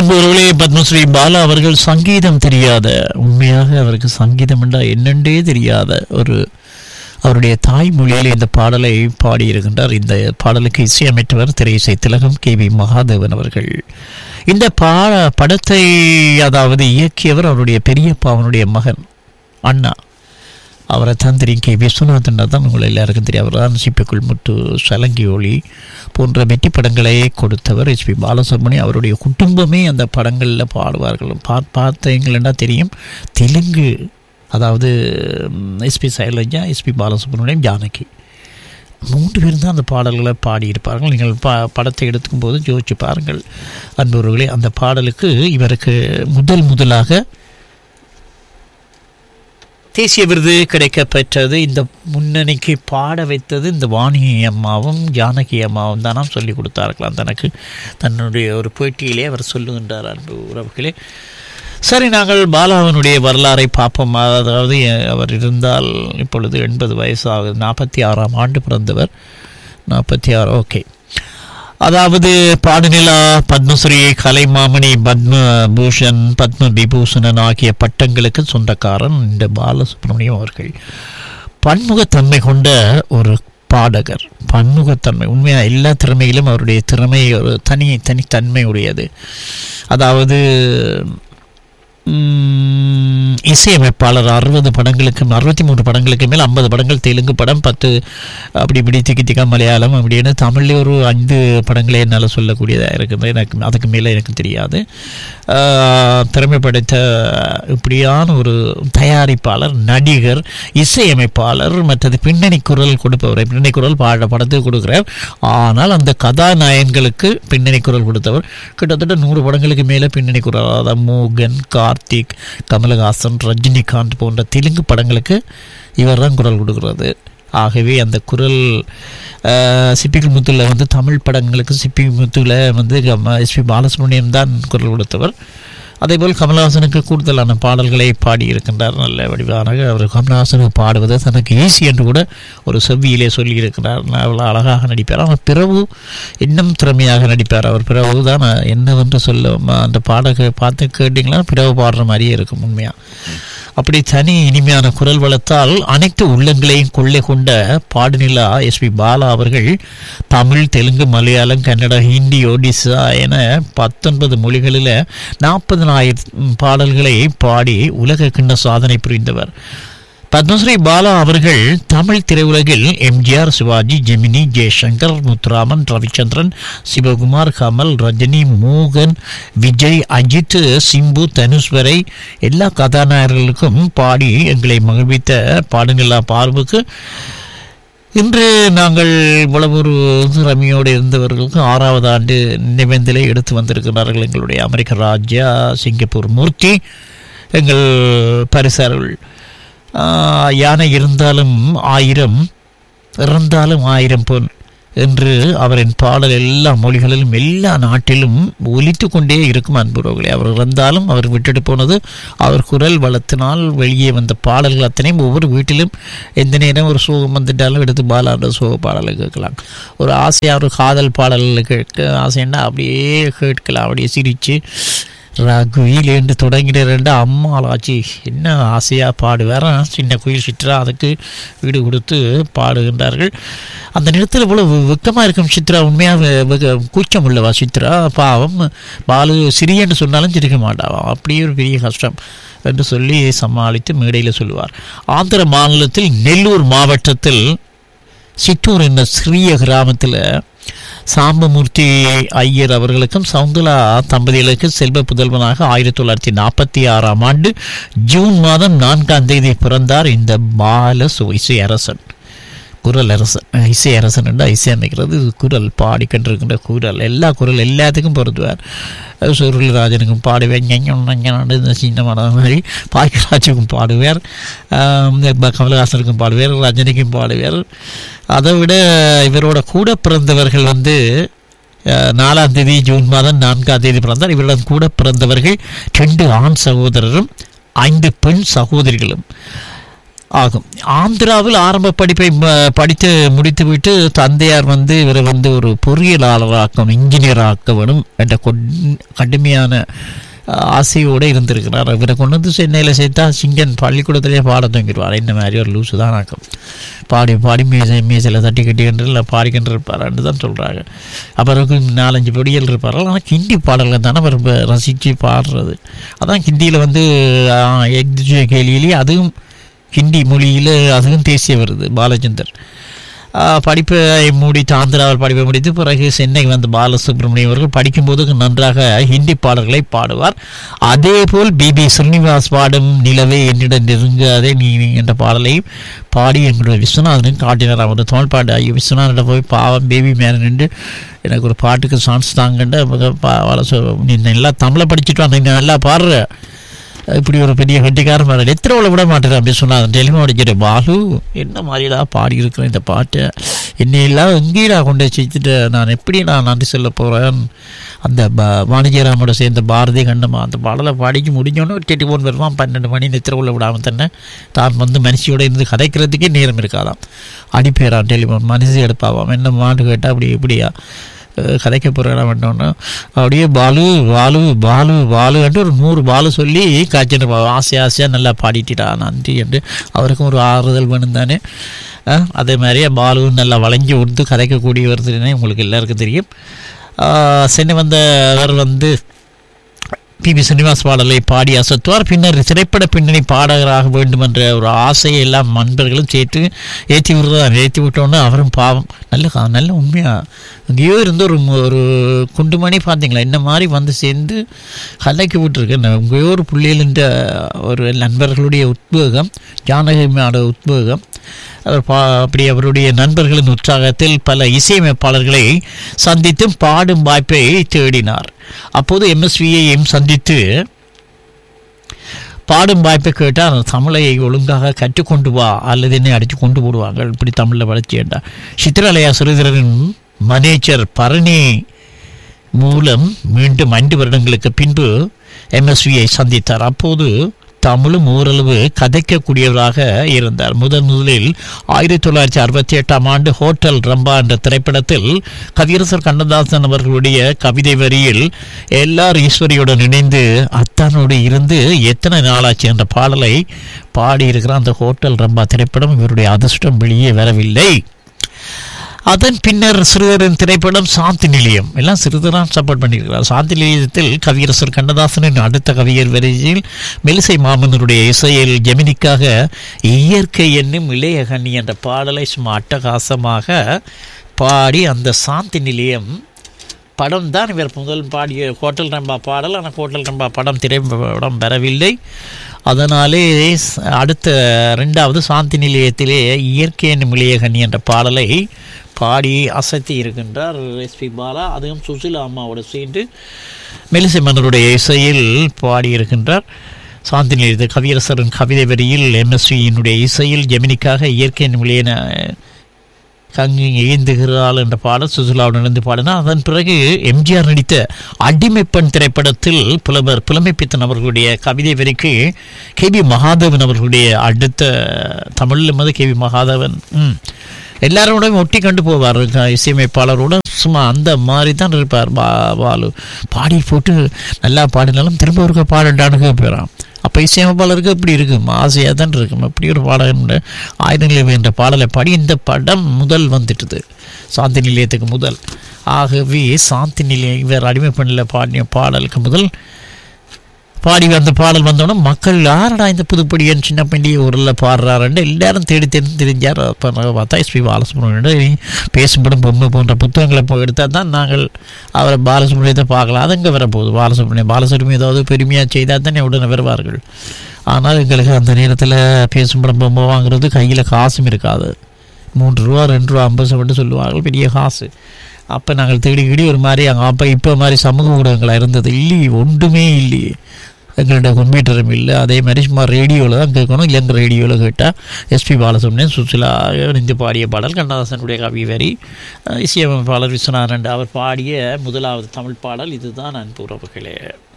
என்பவர்களே பத்மஸ்ரீ பாலா அவர்கள் சங்கீதம் தெரியாத உண்மையாக அவருக்கு சங்கீதம் என்றால் என்னென்றே தெரியாத ஒரு அவருடைய தாய்மொழியில் இந்த பாடலை பாடியிருக்கின்றார் இந்த பாடலுக்கு இசையமைத்தவர் திரையிசை திலகம் கே வி மகாதேவன் அவர்கள் இந்த பா படத்தை அதாவது இயக்கியவர் அவருடைய பெரியப்பாவனுடைய மகன் அண்ணா அவரை தான் தெரியும் கே விஸ்வநாதன் தான் உங்களை எல்லாருக்கும் தெரியும் அவர் தான் சிப்பிக்குள் முத்து சலங்கி ஒளி போன்ற வெற்றி படங்களை கொடுத்தவர் எஸ்பி பாலசுப்ரமணியம் அவருடைய குடும்பமே அந்த படங்களில் பாடுவார்கள் பா பார்த்தீங்களா தெரியும் தெலுங்கு அதாவது எஸ்பி சைலஜா எஸ்பி பாலசுப்ரமணியம் ஜானகி மூன்று பேரும் தான் அந்த பாடல்களை பாடியிருப்பார்கள் நீங்கள் பா படத்தை எடுத்துக்கும் போது யோசிச்சு பாருங்கள் அன்பவர்களே அந்த பாடலுக்கு இவருக்கு முதல் முதலாக தேசிய விருது கிடைக்கப்பெற்றது இந்த முன்னணிக்கு பாட வைத்தது இந்த வாணி அம்மாவும் ஜானகி அம்மாவும் தானாம் சொல்லி கொடுத்தார்களாம் தனக்கு தன்னுடைய ஒரு பேட்டியிலே அவர் சொல்லுகின்றார் அன்பு உறவுகளே சரி நாங்கள் பாலாவனுடைய வரலாறை பார்ப்போம் அதாவது அவர் இருந்தால் இப்பொழுது எண்பது வயசு ஆகுது நாற்பத்தி ஆறாம் ஆண்டு பிறந்தவர் நாற்பத்தி ஆறு ஓகே அதாவது பாடநிலா பத்மஸ்ரீ கலைமாமணி பத்ம பூஷன் பத்ம விபூஷணன் ஆகிய பட்டங்களுக்கு சொந்தக்காரன் இந்த பாலசுப்ரமணியம் அவர்கள் பன்முகத்தன்மை கொண்ட ஒரு பாடகர் பன்முகத்தன்மை உண்மையாக எல்லா திறமையிலும் அவருடைய திறமை ஒரு தனி தனித்தன்மை உடையது அதாவது இசையமைப்பாளர் அறுபது படங்களுக்கு அறுபத்தி மூணு படங்களுக்கு மேல் ஐம்பது படங்கள் தெலுங்கு படம் பத்து அப்படி இப்படி திக்கி திக்கா மலையாளம் அப்படின்னு தமிழ்லேயே ஒரு ஐந்து படங்களே என்னால் சொல்லக்கூடியதாக இருக்குது எனக்கு அதுக்கு மேலே எனக்கு தெரியாது திறமை படைத்த இப்படியான ஒரு தயாரிப்பாளர் நடிகர் இசையமைப்பாளர் மற்றது பின்னணி குரல் கொடுப்பவர் பின்னணி குரல் பாட படத்துக்கு கொடுக்குறார் ஆனால் அந்த கதாநாயகன்களுக்கு பின்னணி குரல் கொடுத்தவர் கிட்டத்தட்ட நூறு படங்களுக்கு மேலே பின்னணி குரல் அதாவது மோகன் கார்த்திக் கமலஹாசன் ரஜினிகாந்த் போன்ற தெலுங்கு படங்களுக்கு இவர் தான் குரல் கொடுக்குறது ஆகவே அந்த குரல் சிப்பிகள் முத்துல வந்து தமிழ் படங்களுக்கு சிப்பி முத்துல வந்து எஸ்பி பாலசுப்ரமணியம் தான் குரல் கொடுத்தவர் அதேபோல் கமலஹாசனுக்கு கூடுதலான பாடல்களை பாடியிருக்கின்றார் நல்ல வடிவான அவர் கமலஹாசனுக்கு பாடுவது தனக்கு ஈஸி என்று கூட ஒரு செவ்வியிலே சொல்லியிருக்கிறார் அவ்வளோ அழகாக நடிப்பார் அவர் பிறகு இன்னும் திறமையாக நடிப்பார் அவர் பிறகு தான் என்னவென்று சொல்ல அந்த பாடக பார்த்து கேட்டிங்களா பிறகு பாடுற மாதிரியே இருக்கும் உண்மையாக அப்படி தனி இனிமையான குரல் வளர்த்தால் அனைத்து உள்ளங்களையும் கொள்ளை கொண்ட பாடுநிலா எஸ்பி பாலா அவர்கள் தமிழ் தெலுங்கு மலையாளம் கன்னடா ஹிந்தி ஒடிசா என பத்தொன்பது மொழிகளில் நாற்பதனாயிரம் பாடல்களை பாடி உலக கிண்ண சாதனை புரிந்தவர் பத்மஸ்ரீ பாலா அவர்கள் தமிழ் திரையுலகில் எம்ஜிஆர் சிவாஜி ஜெமினி ஜெய்சங்கர் முத்துராமன் ரவிச்சந்திரன் சிவகுமார் கமல் ரஜினி மோகன் விஜய் அஜித் சிம்பு தனுஷ் வரை எல்லா கதாநாயகர்களுக்கும் பாடி எங்களை மகிழ்வித்த பாடநிலா பார்வுக்கு இன்று நாங்கள் இவ்வளவு ஒரு ரமியோடு இருந்தவர்களுக்கு ஆறாவது ஆண்டு நினைவேந்தலை எடுத்து வந்திருக்கிறார்கள் எங்களுடைய அமெரிக்க ராஜ்யா சிங்கப்பூர் மூர்த்தி எங்கள் பரிசார்கள் யானை இருந்தாலும் ஆயிரம் இறந்தாலும் ஆயிரம் பொன் என்று அவரின் பாடல் எல்லா மொழிகளிலும் எல்லா நாட்டிலும் ஒலித்து கொண்டே இருக்கும் அன்புறவுகளே அவர் இறந்தாலும் அவர் விட்டுட்டு போனது அவர் குரல் வளர்த்தினால் வெளியே வந்த பாடல்கள் அத்தனையும் ஒவ்வொரு வீட்டிலும் எந்த நேரம் ஒரு சோகம் வந்துட்டாலும் எடுத்து பாலாண்ட சோக பாடலை கேட்கலாம் ஒரு ஆசையாக ஒரு காதல் பாடல் கேட்க ஆசைன்னா அப்படியே கேட்கலாம் அப்படியே சிரித்து குயில் என்று தொடங்கின ரெண்டு அம்மாளாச்சி என்ன ஆசையாக பாடுவார் சின்ன குயில் சித்ரா அதுக்கு வீடு கொடுத்து பாடுகின்றார்கள் அந்த நேரத்தில் இவ்வளோ வெக்கமாக இருக்கும் சித்ரா உண்மையாக கூச்சம் உள்ளவா சித்ரா பாவம் பாலு சிறியன்னு சொன்னாலும் சிரிக்க மாட்டாவா அப்படியே ஒரு பெரிய கஷ்டம் என்று சொல்லி சமாளித்து மேடையில் சொல்லுவார் ஆந்திர மாநிலத்தில் நெல்லூர் மாவட்டத்தில் சிற்றூர் என்ற சிறிய கிராமத்தில் சாம்பமூர்த்தி ஐயர் அவர்களுக்கும் சவுந்தலா தம்பதிகளுக்கு செல்வ புதல்வனாக ஆயிரத்தி தொள்ளாயிரத்தி நாற்பத்தி ஆறாம் ஆண்டு ஜூன் மாதம் நான்காம் தேதி பிறந்தார் இந்த பால இசை அரசன் குரல் அரசன் இசை அரசன் என்று இசை அமைக்கிறது குரல் பாடிக்கொண்டிருக்கின்ற குரல் எல்லா குரல் எல்லாத்துக்கும் பொருத்துவார் சுருளராஜனுக்கும் பாடுவேன் இந்த சின்ன மடம் மாதிரி பாக்கியராஜுக்கும் பாடுவார் கமலஹாசனுக்கும் பாடுவார் ரஜினிக்கும் பாடுவார் அதை விட இவரோட கூட பிறந்தவர்கள் வந்து நாலாம் தேதி ஜூன் மாதம் நான்காம் தேதி பிறந்தார் இவருடன் கூட பிறந்தவர்கள் ரெண்டு ஆண் சகோதரரும் ஐந்து பெண் சகோதரிகளும் ஆகும் ஆந்திராவில் ஆரம்ப படிப்பை ம- படித்து முடித்துவிட்டு தந்தையார் வந்து இவரை வந்து ஒரு பொறியியலாளராக்கம் இன்ஜினியர் ஆக்க வேணும் என்ற கொட்- கடுமையான அஹ், ஆசையோடு இருந்திருக்கிறார் இவரை கொண்டு வந்து சென்னையில் சேர்த்தா சிங்கன் பள்ளிக்கூடத்திலே பாட தூங்கிடுவார் இந்த மாதிரி ஒரு லூசு தான் ஆக்கம் பாடி பாடி மீசை மீசையில் தட்டி கட்டிக்கின்ற இல்லை பாடிக்கின்ற இருப்பார்ன்னு தான் சொல்கிறாங்க அப்புறம் நாலஞ்சு பொடியல் இருப்பார் ஆனால் ஹிந்தி பாடல்கள் தானே அவர் இப்ப ரசித்து பாடுறது அதான் ஹிந்தியில் வந்து எக்ஜி கேலியிலே அதுவும் ஹிந்தி மொழியில் அதுவும் தேசிய வருது பாலச்சந்தர் ஆஹ் படிப்பை முடித்து ஆந்திராவில் படிப்பை முடித்து பிறகு சென்னை வந்து பாலசுப்ரமணியம் அவர்கள் படிக்கும்போது நன்றாக ஹிந்தி பாடல்களை பாடுவார் அதேபோல் பிபி ஸ்ரீனிவாஸ் பாடும் நிலவே என்னிடம் நெருங்காதே நீ நீ என்ற பாடலையும் பாடி எங்களுடைய விஸ்வநாதனுக்கு காட்டினார் அவர் தமிழ் பாட்டு ஐயோ விஸ்வநாதன் போய் பாவம் பேபி மேலே நின்று எனக்கு ஒரு பாட்டுக்கு சான்ஸ் தாங்கன்னு நீ நல்லா தமிழை படிச்சுட்டு வந்த நீ நல்லா பாடுற இப்படி ஒரு பெரிய கட்டிக்காரன் பாடல் எத்தனை உள்ள விட மாட்டேன் அப்படி சொன்னாங்க டெலிஃபோன் அடிச்சிட்டு பாலு என்ன மாதிரிலாம் பாடி இருக்கிறேன் இந்த பாட்டை என்னை எல்லாம் எங்கேடா கொண்டு வச்சுட்டு நான் எப்படி நான் நன்றி சொல்ல போகிறேன் அந்த ப வாணிஜராமோட சேர்ந்த பாரதி கண்டமா அந்த பாடலை பாடிக்கு முடிஞ்சோன்னே ஒரு டெலிஃபோன் வருவான் பன்னெண்டு மணி நித்திர உள்ள விடாமல் தானே தான் வந்து மனுஷியோட இருந்து கதைக்கிறதுக்கே நேரம் இருக்காதாம் அடிப்பேரான் டெலிஃபோன் மனுஷி எடுப்பாவாம் என்ன மாட்டு கேட்டால் அப்படி இப்படியா அஹ் கதைக்க போகிறேன் பண்ணோன்னா அப்படியே பாலு பாலு பாலு பாலு என்று ஒரு நூறு பாலு சொல்லி காய்ச்சிட்டு ஆசை ஆசையாக நல்லா பாடிட்டிடா நன்றி என்று அவருக்கும் ஒரு ஆறுதல் வேணும் தானே அஹ் அதே மாதிரியே பாலு நல்லா வளைஞ்சி உடுத்து கதைக்கக்கூடியவர் தானே உங்களுக்கு எல்லாருக்கும் தெரியும் அஹ் சென்னை வந்த அவர் வந்து பி பி சீனிவாஸ் பாடலை பாடி அசத்துவார் பின்னர் திரைப்பட பின்னணி பாடகராக வேண்டும் என்ற ஒரு ஆசையை எல்லாம் நண்பர்களும் சேர்த்து ஏற்றி விடுறதா ஏற்றி விட்டோன்னே அவரும் பாவம் நல்ல கா- நல்ல உண்மையா எங்கேயோ இருந்து ஒரு மு- ஒரு குண்டுமணி பார்த்தீங்களா இந்த மாதிரி வந்து சேர்ந்து கலைக்கு விட்டுருக்கு எங்கேயோ ஒரு புள்ளியலின்ற ஒரு நண்பர்களுடைய உத்வேகம் ஜானகிமாவோட உத்வேகம் அவர் பா அப்படி அவருடைய நண்பர்களின் உற்சாகத்தில் பல இசையமைப்பாளர்களை சந்தித்தும் பாடும் வாய்ப்பை தேடினார் அப்போது எம்எஸ்வியையும் சந்தித்து பாடும் வாய்ப்பை கேட்டால் தமிழை ஒழுங்காக கற்றுக்கொண்டு வா அல்லது என்னை அடித்து கொண்டு போடுவாங்க இப்படி தமிழில் வளர்ச்சி என்றார் சித்திராலயா சிறுதரின் மனேஜர் பரணி மூலம் மீண்டும் ஐந்து வருடங்களுக்கு பின்பு எம்எஸ்வியை சந்தித்தார் அப்போது தமிழும் ஓரளவு கதைக்கக்கூடியவராக இருந்தார் முதன் முதலில் ஆயிரத்தி தொள்ளாயிரத்தி அறுபத்தி எட்டாம் ஆண்டு ஹோட்டல் ரம்பா என்ற திரைப்படத்தில் கவியரசர் கண்ணதாசன் அவர்களுடைய கவிதை வரியில் எல்லார் ஈஸ்வரியுடன் இணைந்து அத்தானோடு இருந்து எத்தனை நாளாச்சு என்ற பாடலை பாடியிருக்கிற அந்த ஹோட்டல் ரம்பா திரைப்படம் இவருடைய அதிர்ஷ்டம் வெளியே வரவில்லை அதன் பின்னர் சிறுவரின் திரைப்படம் சாந்தி நிலையம் எல்லாம் சிறுதராம் சப்போர்ட் பண்ணியிருக்கிறார் சாந்தி நிலையத்தில் கவியரசர் கண்ணதாசனின் அடுத்த கவியர் வரிசையில் மெலிசை மாமன்னருடைய இசையில் ஜெமினிக்காக இயற்கை என்னும் இளைய கண்ணி என்ற பாடலை சும்மா அட்டகாசமாக பாடி அந்த சாந்தி நிலையம் படம் தான் இவர் முதல் பாடிய ஹோட்டல் ரம்பா பாடல் ஆனால் ஹோட்டல் ரம்பா படம் திரைப்படம் பெறவில்லை அதனாலே ஸ்- அடுத்த ரெண்டாவது சாந்தி நிலையத்திலே இயற்கை என்னும் இளையகனி என்ற பாடலை பாடி அசத்தி இருக்கின்றார் எஸ்பி பாலா அதுவும் சுசிலா அம்மாவோட சேர்ந்து மெலிசை மன்னருடைய இசையில் பாடியிருக்கின்றார் சாந்தி நிலையத்தில் கவியரசரின் கவிதை வரியில் எம்எஸ்வியினுடைய இசையில் ஜெமினிக்காக இயற்கை என்னும் இளையன கங்கி ஏந்துகிறாள் என்ற பாடல் சுசுலாவுடன் இணைந்து பாடினார் அதன் பிறகு எம்ஜிஆர் நடித்த அடிமைப்பெண் திரைப்படத்தில் புலவர் புலமைப்பித்தன் அவர்களுடைய கவிதை வரிக்கு கே வி மகாதேவன் அவர்களுடைய அடுத்த தமிழில் வந்து கே வி மகாதேவன் ம் எல்லாரோடையும் ஒட்டி கண்டு போவார் க- இசையமைப்பாளரோட சும்மா அந்த மாதிரி தான் இருப்பார் பா பாலு பாடி போட்டு நல்லா பாடினாலும் திரும்ப ஒருக்க பாடண்டான்னு கேட்பாராம் அப்போ இசையமைப்பாளருக்கு இப்படி இருக்கும் ஆசையாக தான் இருக்கும் அப்படி ஒரு பாடகன் ஆயிரம் நிலையம் என்ற பாடலை பாடி இந்த படம் முதல் வந்துட்டுது சாந்தி நிலையத்துக்கு முதல் ஆகவே சாந்தி நிலையம் இவர் அடிமை பெண்ணில் பாடிய பாடலுக்கு முதல் பாடி அந்த பாடல் வந்தோடனே மக்கள் யாரடா இந்த புதுப்படியன் சின்ன பண்டிகை ஊரில் பாடுறாருன்னு எல்லாரும் தேடி தேடி தெரிஞ்சார் அப்போ நாங்கள் பார்த்தா எஸ்பி பாலசுப்ரமணியன் பேசும்படும் பொம்மை போன்ற புத்தகங்களை போய் எடுத்தால் தான் நாங்கள் அவரை பாலசுப்ரமணியத்தை பார்க்கலாம் அது எங்கே வரப்போகுது பாலசுப்ரமணியம் பாலசுப்ரமணியம் ஏதாவது பெருமையாக செய்தால் தானே உடனே வருவார்கள் ஆனால் எங்களுக்கு அந்த நேரத்தில் பேசும்படம் பொம்மை வாங்குறது கையில் காசும் இருக்காது மூன்று ரூபா ரெண்டு ரூபா ஐம்பது மட்டும் சொல்லுவார்கள் பெரிய காசு அப்போ நாங்கள் தேடி தேடி ஒரு மாதிரி அங்கே அப்போ இப்போ மாதிரி சமூக ஊடகங்களாக இருந்தது இல்லையே ஒன்றுமே இல்லையே எங்கள்கிட்ட கம்ப்யூட்டரும் இல்லை அதே மாதிரி சும்மா ரேடியோவில் தான் கேட்கணும் இல்லைங்க ரேடியோவில் கேட்டால் எஸ்பி பாலசுப்ரமணியன் சுசிலா இணைந்து பாடிய பாடல் கண்ணதாசனுடைய கவி வரி அஹ் இசையமைப்பாளர் விஸ்வநாதன் அவர் பாடிய முதலாவது தமிழ் பாடல் இதுதான் அன்பு உறவுகளே